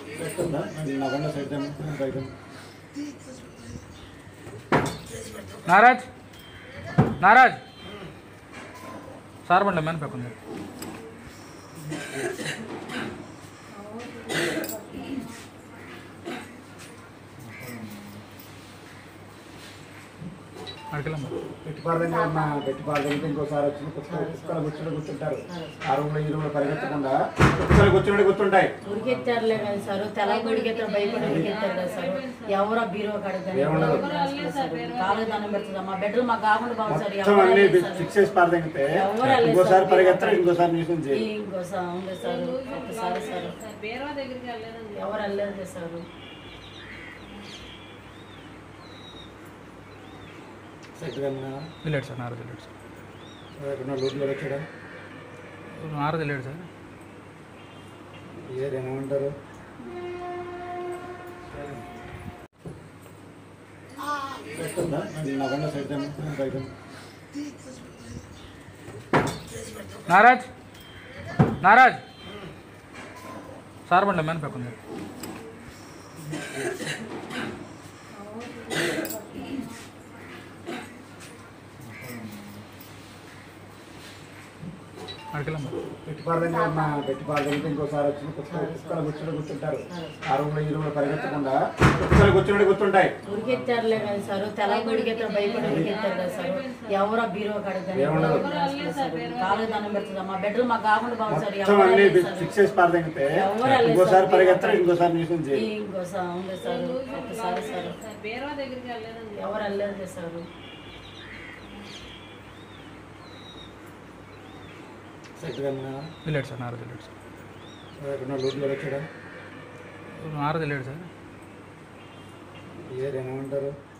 నారాజ్ నారాజ్ sir బండి మేన పెక్కుంది అడికెళ్ళమ్మా పెట్టుపారదంగా ఉన్న పెట్టుపారదంగా ఇంకోసారి వచ్చిన కుక్కలు కుక్కలు కూర్చుని కూర్చుంటారు అరవై ఇరవై పరిగెత్తకుండా కుక్కలు కూర్చుని కూర్చుంటాయి ఉరికెత్తారులే కదా సార్ తెలంగాణ ఉరికెత్తారు భయపడి ఉరికెత్తారు కదా సార్ ఎవరో బీరో కడగని కాలు దండం పెడుతుంది మా బిడ్డలు మాకు కాకుండా బాగు సార్ మొత్తం ఎవరు అన్ని వెళ్ళలేదు సార్. ఫిక్స్ చేసి పారదంగితే ఎవరు వెళ్ళలేదు ఇంకోసారి సార్. పరిగెత్తారు ఇంకోసారి న్యూస్ చేయి ఇంకోసారి ఉంది సార్ ఒక్కసారి సార్ ఎవరు వెళ్ళలేదు కదా సార్ సెక్రటరీ అన్నా, వెళ్ళాడు సార్ నారాజ్ వెళ్ళాడు సార్ ఎక్కడో లూట్లో వచ్చాడా నారాజ్ వెళ్ళాడు సార్ ఏ ఏమంటారు నగంలో సైతం సైతం నారాజ్ నారాజ్ సార్ బండి మేన పెక్కుంది అడికెళ్ళమ్మా పెట్టుపారదంగా ఉన్న పెట్టుపారదంగా ఇంకోసారి వచ్చిన కుక్కలు కుక్కలు కూర్చుని కూర్చుంటారు అరవై ఇరవై పరిగెత్తకుండా కుక్కలు కూర్చుని కూర్చుంటాయి ఉరికెత్తారులే కదా సార్ తెలంగాణ ఉరికెత్తారు భయపడి ఉరికెత్తారు కదా సార్ ఎవరో బీరో కడగని కాలు దండం పెడుతుంది మా బిడ్డలు మాకు కాకుండా బాగు సార్ మొత్తం ఎవరు అన్ని వెళ్ళలేదు సార్. ఫిక్స్ చేసి పారదంగితే ఎవరు వెళ్ళలేదు ఇంకోసారి సార్. పరిగెత్తారు ఇంకోసారి న్యూస్ చేయి ఇంకోసారి ఉంది సార్ ఒక్కసారి సార్ ఎవరు వెళ్ళలేదు కదా సార్ సెక్రటరీ అన్నా, వెళ్ళాడు సార్ నారాజ్ వెళ్ళాడు సార్ ఎక్కడో లూట్లో వచ్చాడా నారాజ్ వెళ్ళాడు సార్ ఏ ఏమంటారు